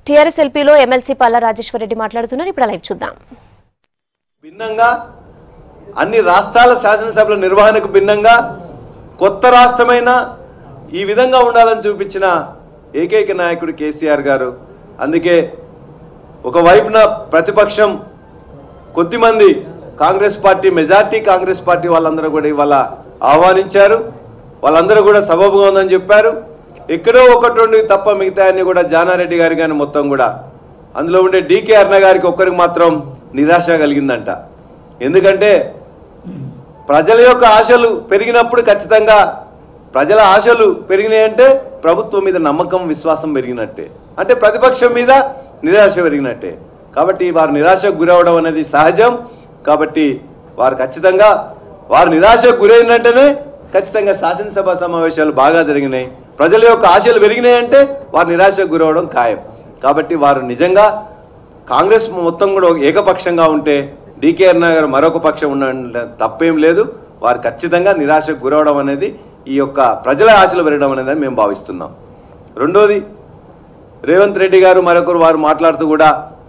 TRS ఎల్పీలో MLC Palla Rajeshwar Reddy మాట్లాడుతున్నారు ఇప్పుడు లైవ్ చూద్దాం భిన్నంగా అన్ని రాష్ట్రాల శాసనసభల నిర్వహణకు భిన్నంగా కొత్త రాష్ట్రమైన ఈ విధంగా ఉండాలని చూపించిన ఏకైక నాయకుడు కేసీఆర్ గారు అందుకే ఒకవైపున ప్రతిపక్షం కొద్దిమంది Congress party majority Congress party వాళ్ళందరూ కూడా ఇవాళ ఆహ్వానించారు వాళ్ళందరూ కూడా సబబుగా ఉందని చెప్పారు ఎక్కడో ఒకటి రెండు తప్ప మిగతా అన్ని కూడా జానారెడ్డి గారి కానీ మొత్తం కూడా అందులో ఉండే డీకే అర్ణ గారికి ఒక్కరికి మాత్రం నిరాశ కలిగిందంట ఎందుకంటే ప్రజల యొక్క ఆశలు పెరిగినప్పుడు ఖచ్చితంగా ప్రజల ఆశలు పెరిగినాయంటే ప్రభుత్వం మీద నమ్మకం విశ్వాసం పెరిగినట్టే అంటే ప్రతిపక్షం మీద నిరాశ పెరిగినట్టే కాబట్టి వారు నిరాశకు గురవడం అనేది సహజం కాబట్టి వారు ఖచ్చితంగా వారు నిరాశకు గురైనట్టనే ఖచ్చితంగా శాసనసభ సమావేశాలు బాగా జరిగినాయి ప్రజల యొక్క ఆశలు పెరిగినాయంటే వారు నిరాశకు గురవడం ఖాయం కాబట్టి వారు నిజంగా కాంగ్రెస్ మొత్తం కూడా ఒక ఏకపక్షంగా ఉంటే డికేఆర్ నగర్ మరొక పక్షం ఉన్న తప్పేం లేదు వారు ఖచ్చితంగా నిరాశకు గురవడం అనేది ఈ యొక్క ప్రజల ఆశలు పెరగడం అనేది మేము భావిస్తున్నాం రెండోది రేవంత్ రెడ్డి గారు మరొకరు వారు మాట్లాడుతూ కూడా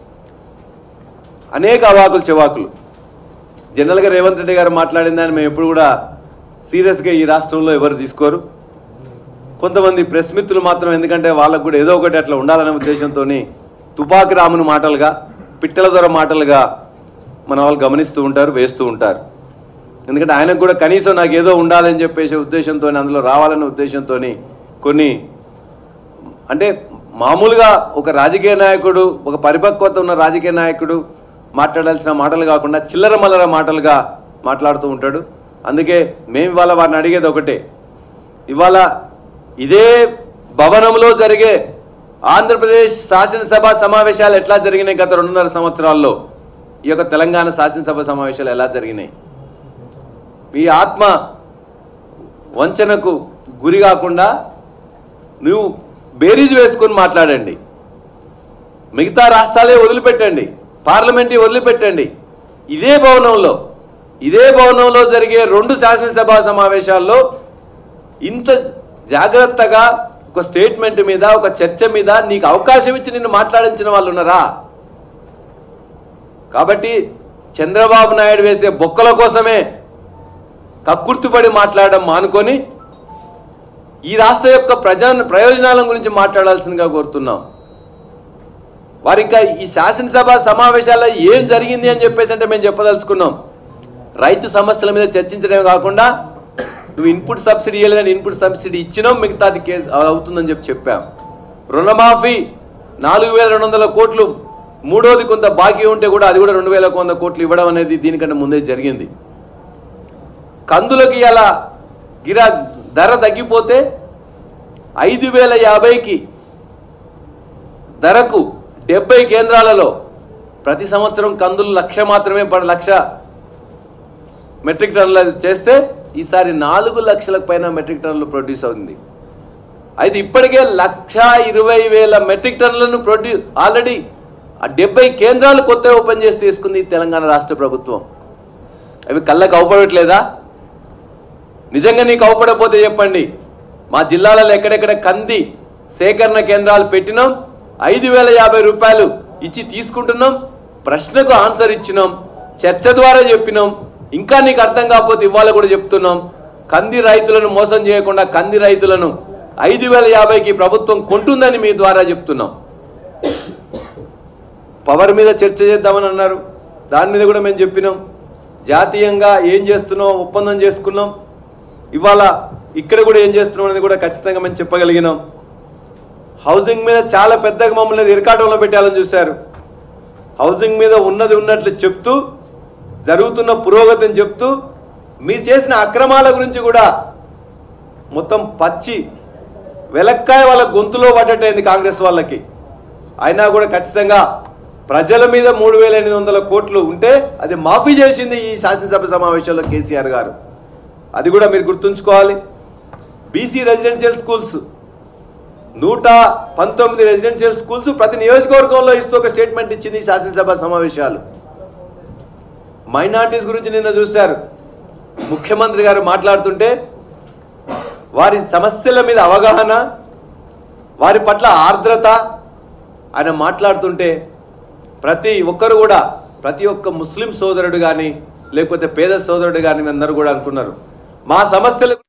అనేక అవాకులు చెవాకులు జనరల్గా రేవంత్ రెడ్డి గారు మాట్లాడిందని మేము ఎప్పుడు కూడా సీరియస్గా ఈ రాష్ట్రంలో ఎవరు తీసుకోరు కొంతమంది ప్రెస్ మిత్రులు మాత్రం ఎందుకంటే వాళ్ళకు కూడా ఏదో ఒకటి అట్లా ఉండాలనే ఉద్దేశంతో తుపాకి రాముని మాటలుగా పిట్టల దొర మాటలుగా మన వాళ్ళు గమనిస్తూ ఉంటారు వేస్తూ ఉంటారు ఎందుకంటే ఆయనకు కూడా కనీసం నాకు ఏదో ఉండాలని చెప్పేసి ఉద్దేశంతో అందులో రావాలనే ఉద్దేశంతో కొన్ని అంటే మామూలుగా ఒక రాజకీయ నాయకుడు ఒక పరిపక్వత ఉన్న రాజకీయ నాయకుడు మాట్లాడాల్సిన మాటలు కాకుండా చిల్లర మల్లర మాటలుగా మాట్లాడుతూ ఉంటాడు అందుకే మేము ఇవాళ వారిని అడిగేది ఒకటే ఇవాళ ఇదే భవనంలో జరిగే ఆంధ్రప్రదేశ్ శాసనసభ సమావేశాలు ఎట్లా జరిగినాయి గత రెండున్నర సంవత్సరాల్లో ఈ యొక్క తెలంగాణ శాసనసభ సమావేశాలు ఎలా జరిగినాయి మీ ఆత్మ వంచనకు గురి కాకుండా నువ్వు బేరీజ్ వేసుకొని మాట్లాడండి మిగతా రాష్ట్రాలే వదిలిపెట్టండి పార్లమెంట్ వదిలిపెట్టండి ఇదే భవనంలో ఇదే భవనంలో జరిగే రెండు శాసనసభ సమావేశాల్లో ఇంత జాగ్రత్తగా ఒక స్టేట్మెంట్ మీద ఒక చర్చ మీద నీకు అవకాశం ఇచ్చి నిన్ను మాట్లాడించిన వాళ్ళు ఉన్నారా కాబట్టి చంద్రబాబు నాయుడు వేసే బొక్కల కోసమే కక్కుర్తిపడి మాట్లాడడం మానుకొని ఈ రాష్ట్ర యొక్క ప్రజా ప్రయోజనాల గురించి మాట్లాడాల్సిందిగా కోరుతున్నాం వారు ఇంకా ఈ శాసనసభ సమావేశాల్లో ఏం జరిగింది అని చెప్పేసి అంటే మేము చెప్పదలుచుకున్నాం రైతు సమస్యల మీద చర్చించడమే కాకుండా నువ్వు ఇన్పుట్ సబ్సిడీ ఇవ్వలేదని ఇన్పుట్ సబ్సిడీ ఇచ్చినాం మిగతాది కేసు అవుతుందని చెప్పి చెప్పాం రుణమాఫీ నాలుగు వేల రెండు వందల కోట్లు మూడోది కొంత బాకీ ఉంటే కూడా అది కూడా రెండు వేల వంద కోట్లు ఇవ్వడం అనేది దీనికంటే ముందే జరిగింది కందులకి ఇలా గిరా ధర తగ్గిపోతే ఐదు వేల యాభైకి ధరకు డెబ్బై కేంద్రాలలో ప్రతి సంవత్సరం కందులు లక్ష మాత్రమే పడ లక్ష మెట్రిక్ టన్నులు చేస్తే ఈసారి నాలుగు లక్షలకు పైన మెట్రిక్ టన్నులు ప్రొడ్యూస్ అవుతుంది అయితే ఇప్పటికే లక్ష ఇరవై వేల మెట్రిక్ టన్నులను ప్రొడ్యూ ఆల్రెడీ ఆ డెబ్బై కేంద్రాలు కొత్త ఓపెన్ చేసి తీసుకుంది తెలంగాణ రాష్ట్ర ప్రభుత్వం అవి కళ్ళకు అవపడట్లేదా నిజంగా నీకు అవపడకపోతే చెప్పండి మా జిల్లాలలో ఎక్కడెక్కడ కంది సేకరణ కేంద్రాలు పెట్టినాం ఐదు వేల యాభై రూపాయలు ఇచ్చి తీసుకుంటున్నాం ప్రశ్నకు ఆన్సర్ ఇచ్చినాం చర్చ ద్వారా చెప్పినాం ఇంకా నీకు అర్థం కాకపోతే ఇవాళ కూడా చెప్తున్నాం కంది రైతులను మోసం చేయకుండా కంది రైతులను ఐదు వేల యాభైకి ప్రభుత్వం కొంటుందని మీ ద్వారా చెప్తున్నాం పవర్ మీద చర్చ చేద్దామని అన్నారు దాని మీద కూడా మేము చెప్పినాం జాతీయంగా ఏం చేస్తున్నాం ఒప్పందం చేసుకున్నాం ఇవాళ ఇక్కడ కూడా ఏం చేస్తున్నాం అనేది కూడా ఖచ్చితంగా మేము చెప్పగలిగినాం హౌసింగ్ మీద చాలా పెద్దగా మమ్మల్ని ఇరకాటంలో పెట్టాలని చూశారు హౌసింగ్ మీద ఉన్నది ఉన్నట్లు చెప్తూ జరుగుతున్న పురోగతిని చెప్తూ మీరు చేసిన అక్రమాల గురించి కూడా మొత్తం పచ్చి వెలక్కాయ వాళ్ళ గొంతులో పడ్డట్టయింది కాంగ్రెస్ వాళ్ళకి అయినా కూడా ఖచ్చితంగా ప్రజల మీద మూడు వేల ఎనిమిది వందల కోట్లు ఉంటే అది మాఫీ చేసింది ఈ శాసనసభ సమావేశంలో కేసీఆర్ గారు అది కూడా మీరు గుర్తుంచుకోవాలి బీసీ రెసిడెన్షియల్ స్కూల్స్ నూట పంతొమ్మిది రెసిడెన్షియల్ స్కూల్స్ ప్రతి నియోజకవర్గంలో ఇస్తూ ఒక స్టేట్మెంట్ ఇచ్చింది ఈ శాసనసభ సమావేశాలు మైనార్టీస్ గురించి నిన్న చూశారు ముఖ్యమంత్రి గారు మాట్లాడుతుంటే వారి సమస్యల మీద అవగాహన వారి పట్ల ఆర్ద్రత ఆయన మాట్లాడుతుంటే ప్రతి ఒక్కరు కూడా ప్రతి ఒక్క ముస్లిం సోదరుడు కానీ లేకపోతే పేద సోదరుడు కానీ అందరూ కూడా అనుకున్నారు మా సమస్యలు